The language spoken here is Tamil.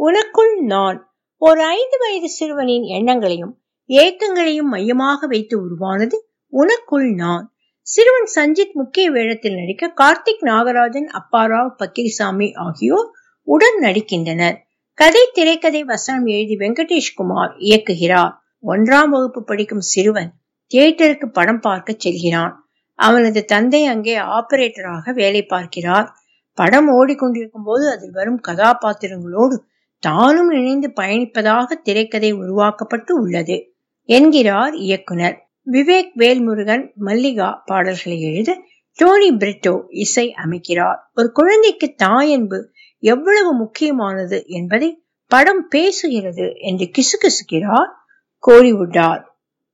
உனக்குள் நான் ஒரு ஐந்து வயது சிறுவனின் எண்ணங்களையும் ஏக்கங்களையும் மையமாக வைத்து உருவானது உனக்குள் நான் சிறுவன் சஞ்சித் முக்கிய வேடத்தில் நடிக்க கார்த்திக் நாகராஜன் அப்பாராவ் பக்கிரிசாமி ஆகியோர் உடன் நடிக்கின்றனர் கதை திரைக்கதை வசனம் எழுதி வெங்கடேஷ் குமார் இயக்குகிறார் ஒன்றாம் வகுப்பு படிக்கும் சிறுவன் தியேட்டருக்கு படம் பார்க்க செல்கிறான் அவனது தந்தை அங்கே ஆபரேட்டராக வேலை பார்க்கிறார் படம் ஓடிக்கொண்டிருக்கும் போது அதில் வரும் கதாபாத்திரங்களோடு தானும் இணைந்து பயணிப்பதாக திரைக்கதை உருவாக்கப்பட்டு உள்ளது என்கிறார் இயக்குனர் விவேக் வேல்முருகன் மல்லிகா பாடல்களை எழுத டோனி பிரிட்டோ இசை அமைக்கிறார் ஒரு குழந்தைக்கு தாயன்பு எவ்வளவு முக்கியமானது என்பதை படம் பேசுகிறது என்று கிசுகிசுக்கிறார் கோலிவுட்டார்